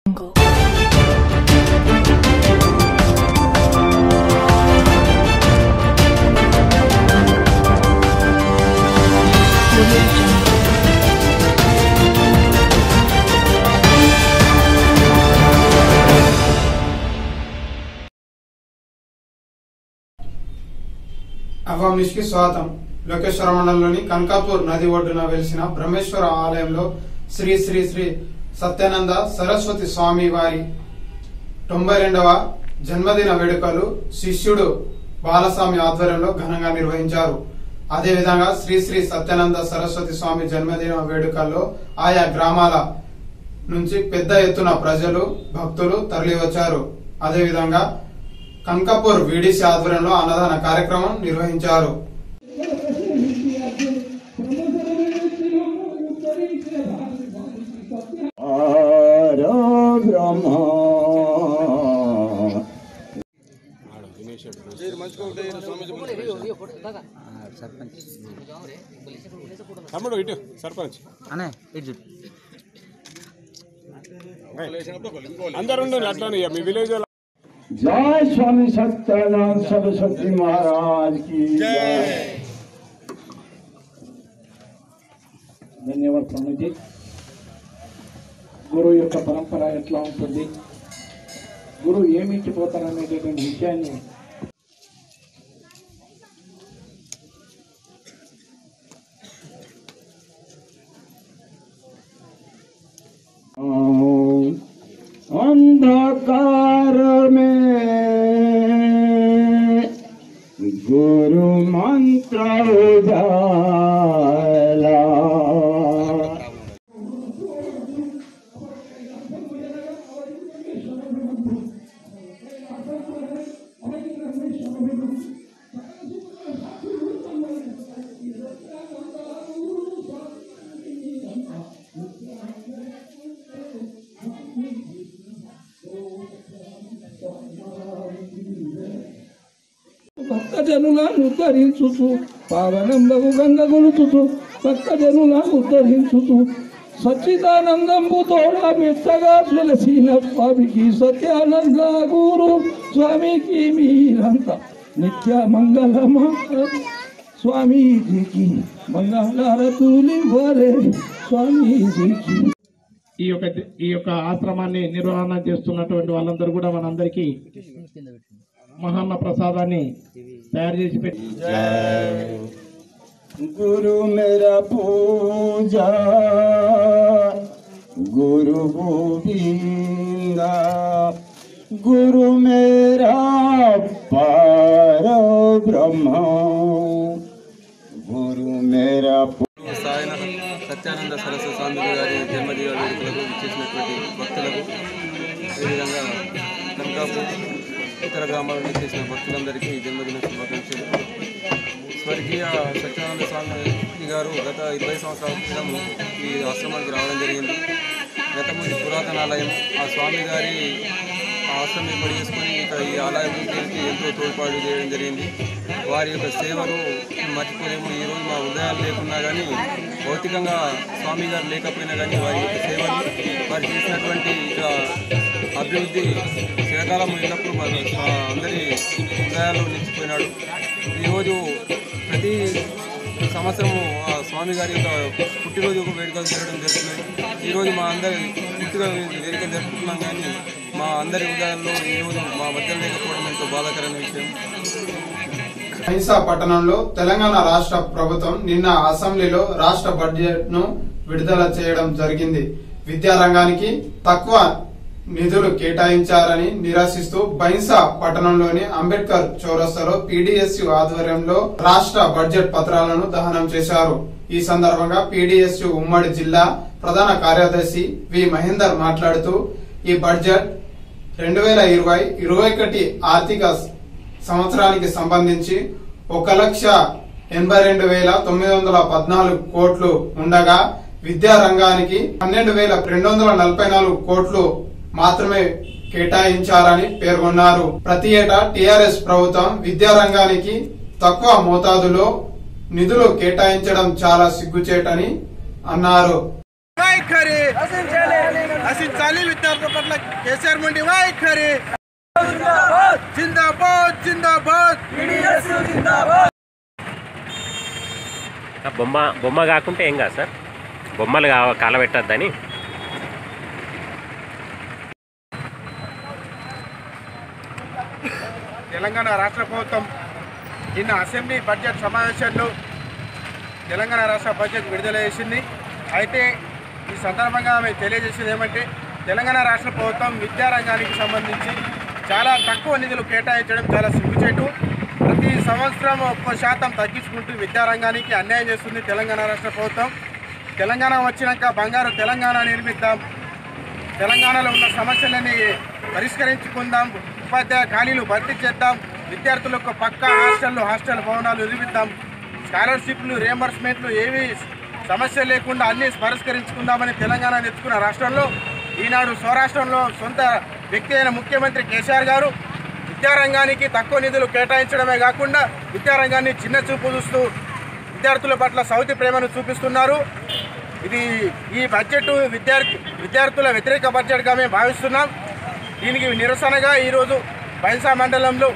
Jungle. Audio Jungle. Awaam news కి స్వాగతం లోకేశ్వర మండలంలోని కనకాపూర్ నది ఒడ్డున వెలిసిన బ్రహ్మేశ్వర ఆలయంలో శ్రీ శ్రీ శ్రీ సత్యానంద సరస్వతి స్వామి వారి తొంభై రెండవ జన్మదిన వేడుకలు శిష్యుడు బాలస్వామి ఆధ్వర్యంలో ఘనంగా నిర్వహించారు అదేవిధంగా శ్రీ శ్రీ సత్యానంద సరస్వతి స్వామి జన్మదిన వేడుకల్లో ఆయా గ్రామాల నుంచి పెద్ద ఎత్తున ప్రజలు భక్తులు తరలివచ్చారు అదేవిధంగా కనకపూర్ వీడీసీ ఆధ్వర్యంలో అన్నదాన కార్యక్రమం నిర్వహించారు ఆరో బ్రహ్మ తమ్ముడు ఇటు సర్పంచ్ అనే ఇటు చూడు అందరు ఉండండి అట్లానే ఇక మీ విలేజ్ వాళ్ళు जय स्वामी सत्यानंद सरस्वती महाराज की जय ధన్యవాద స్వామీజీ గురువు యొక్క పరంపర ఎట్లా ఉంటుంది గురువు ఏమి ఇచ్చిపోతారనేటటువంటి విషయాన్ని अंधकार में गुरु मंत्र उजाला భక్తజనులను ఉద్ధరించుతూ పావనంబగు గంగ గొలుతుతూ భక్తజనులను ఉద్ధరించుతూ సచ్చిదానందంబు తోడ మెత్తగా వెలసిన స్వామికి సత్యానంద గురు స్వామికి మీరంతా నిత్య మంగళమ స్వామీజీకి మంగళారతులివ్వరే స్వామీజీకి ఈ యొక్క ఈ యొక్క ఆశ్రమాన్ని నిర్వహణ చేస్తున్నటువంటి వాళ్ళందరూ కూడా మనందరికీ మహాన్న ప్రసాదాన్ని తయారు చేసి పెట్టి गुरु मेरा पूजा गुरु गोविंदा गुरु मेरा पार ब्रह्म गुरु मेरा సాయన సత్యానంద సరస్వతి స్వామి గారి జన్మదిన వేడుకలకు ఇచ్చేసినటువంటి భక్తులకు అదేవిధంగా కనకాపూర్ ఇతర గ్రామాల నుంచి చేసిన భక్తులందరికీ జన్మదిన శుభాకాంక్షలు స్వర్గీయ సత్యానంద స్వామి గారు గత ఇరవై సంవత్సరాల క్రితం ఈ ఆశ్రమానికి రావడం జరిగింది గతము ఇది పురాతన ఆలయం ఆ స్వామి గారి ఆశ్రమం ఏర్పాటు చేసుకొని ఇక్కడ ఈ ఆలయం గురించి ఎంతో తోడ్పాటు చేయడం జరిగింది వారి యొక్క సేవలు మర్చిపోలేము ఈరోజు మా ఉదయాలు లేకున్నా కానీ భౌతికంగా స్వామి గారు లేకపోయినా కానీ వారి యొక్క సేవలు వారు చేసినటువంటి ఇక అభివృద్ధి చిరకాలం ఉన్నప్పుడు మన మా అందరి హృదయాల్లో నిలిచిపోయినాడు ఈరోజు ప్రతి సంవత్సరము ఆ స్వామి గారి యొక్క పుట్టినరోజు ఒక వేడుకలు జరగడం జరుగుతుంది ఈరోజు మా అందరి పుట్టిన వేడుకలు జరుపుకుంటున్నాం కానీ మా అందరి హృదయాల్లో ఈరోజు మా మధ్య లేకపోవడం ఎంతో బాధాకరమైన విషయం అహింసా పట్టణంలో తెలంగాణ రాష్ట్ర ప్రభుత్వం నిన్న అసెంబ్లీలో రాష్ట్ర బడ్జెట్ ను విడుదల చేయడం జరిగింది విద్యారంగానికి తక్కువ నిధులు కేటాయించారని నిరసిస్తూ బైన్సా పట్టణంలోని అంబేద్కర్ చౌరస్తాలో పీడీఎస్యు ఆధ్వర్యంలో రాష్ట్ర బడ్జెట్ పత్రాలను దహనం చేశారు ఈ సందర్భంగా పీడీఎస్యు ఉమ్మడి జిల్లా ప్రధాన కార్యదర్శి వి మహేందర్ మాట్లాడుతూ ఈ బడ్జెట్ రెండు వేల ఇరవై ఇరవై ఒకటి ఆర్థిక సంవత్సరానికి సంబంధించి ఒక లక్ష ఎనభై రెండు వేల తొమ్మిది వందల పద్నాలుగు కోట్లు ఉండగా విద్యా రంగానికి పన్నెండు వేల రెండు వందల నలభై నాలుగు కోట్లు మాత్రమే కేటాయించారని పేర్కొన్నారు ప్రతి ఏటా టిఆర్ఎస్ ప్రభుత్వం విద్యా రంగానికి తక్కువ మోతాదులో నిధులు కేటాయించడం చాలా సిగ్గుచేటని అన్నారు వైఖరి నశించాలి విద్యార్థుల పట్ల కేసీఆర్ మొండి వైఖరి జిందాబాద్ జిందాబాద్ ఆ బొమ్మ బొమ్మ కాకుంటే ఏం కాదు సార్ బొమ్మలు కా కాలబెట్టద్దని తెలంగాణ రాష్ట్ర ప్రభుత్వం నిన్న అసెంబ్లీ బడ్జెట్ సమావేశంలో తెలంగాణ రాష్ట్ర బడ్జెట్ విడుదల చేసింది అయితే ఈ సందర్భంగా ఆమె తెలియజేసేది ఏమంటే తెలంగాణ రాష్ట్ర ప్రభుత్వం విద్యారంగానికి సంబంధించి చాలా తక్కువ నిధులు కేటాయించడం చాలా సిగ్గుచేటు ప్రతి సంవత్సరం ఒక్కో శాతం తగ్గించుకుంటూ విద్యారంగానికి అన్యాయం చేస్తుంది తెలంగాణ రాష్ట్ర ప్రభుత్వం తెలంగాణ వచ్చినాక బంగారు తెలంగాణ నిర్మిద్దాం తెలంగాణలో ఉన్న సమస్యలని పరిష్కరించుకుందాం ఉపాధ్యాయ ఖాళీలు భర్తీ చేద్దాం విద్యార్థులకు పక్క హాస్టళ్ళు హాస్టల్ భవనాలు నిర్మిద్దాం స్కాలర్షిప్లు రియంబర్స్మెంట్లు ఏవి సమస్య లేకుండా అన్ని పరిష్కరించుకుందామని తెలంగాణ తెచ్చుకున్న రాష్ట్రంలో ఈనాడు స్వరాష్ట్రంలో సొంత వ్యక్తి అయిన ముఖ్యమంత్రి కేసీఆర్ గారు విద్యారంగానికి తక్కువ నిధులు కేటాయించడమే కాకుండా విద్యారంగాన్ని చిన్న చూపు చూస్తూ విద్యార్థుల పట్ల సౌతి ప్రేమను చూపిస్తున్నారు ఇది ఈ బడ్జెట్ విద్యార్థి విద్యార్థుల వ్యతిరేక బడ్జెట్గా మేము భావిస్తున్నాం దీనికి నిరసనగా ఈరోజు బైన్సా మండలంలో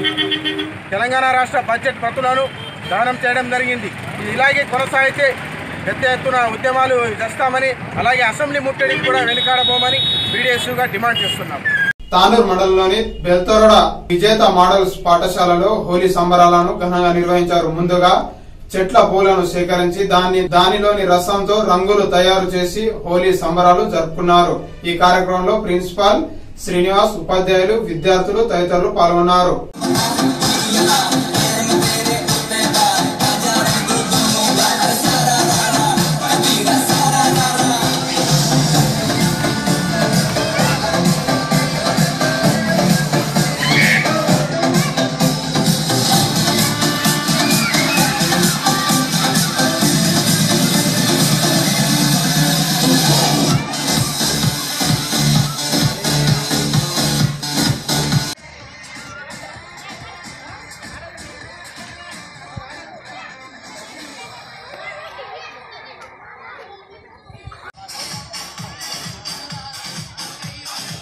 తెలంగాణ రాష్ట్ర బడ్జెట్ ప్రతులను దహనం చేయడం జరిగింది ఇది ఇలాగే కొనసాగితే పెద్ద ఎత్తున ఉద్యమాలు చేస్తామని అలాగే అసెంబ్లీ ముట్టడికి కూడా వెనుకాడబోమని బీడీఎస్గా డిమాండ్ చేస్తున్నాం తానూరు మండలంలోని బెల్తోరడ విజేత మోడల్స్ పాఠశాలలో హోలీ సంబరాలను ఘనంగా నిర్వహించారు ముందుగా చెట్ల పూలను సేకరించి దాన్ని దానిలోని రసంతో రంగులు తయారు చేసి హోలీ సంబరాలు జరుపుకున్నారు ఈ కార్యక్రమంలో ప్రిన్సిపాల్ శ్రీనివాస్ ఉపాధ్యాయులు విద్యార్థులు తదితరులు పాల్గొన్నారు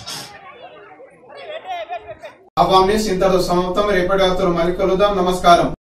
ఆవాం న్యూస్ ఇంతటితో సమాప్తం రేపటి వార్తలు మళ్ళీ కలుద్దాం నమస్కారం